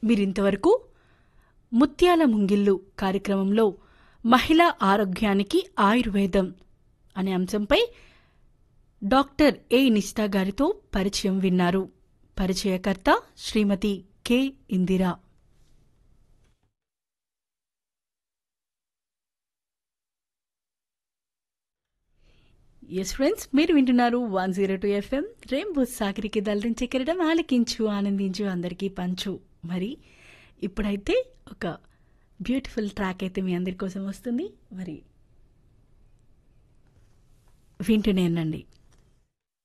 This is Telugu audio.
మీరింతవరకు ముత్యాల ముంగిల్లు కార్యక్రమంలో మహిళా ఆరోగ్యానికి ఆయుర్వేదం అనే అంశంపై డాక్టర్ ఏ నిష్ఠా గారితో పరిచయం విన్నారు పరిచయకర్త శ్రీమతి కె ఇందిరా ఎస్ ఫ్రెండ్స్ మీరు వింటున్నారు one zero two FM rainbow సాగరికి దళరించి కిరడం ఆలకించు ఆనందించు అందరికీ పంచు మరి ఇప్పుడైతే ఒక బ్యూటిఫుల్ ట్రాక్ అయితే మీ అందరి కోసం వస్తుంది మరి వింటూనే ఉండండి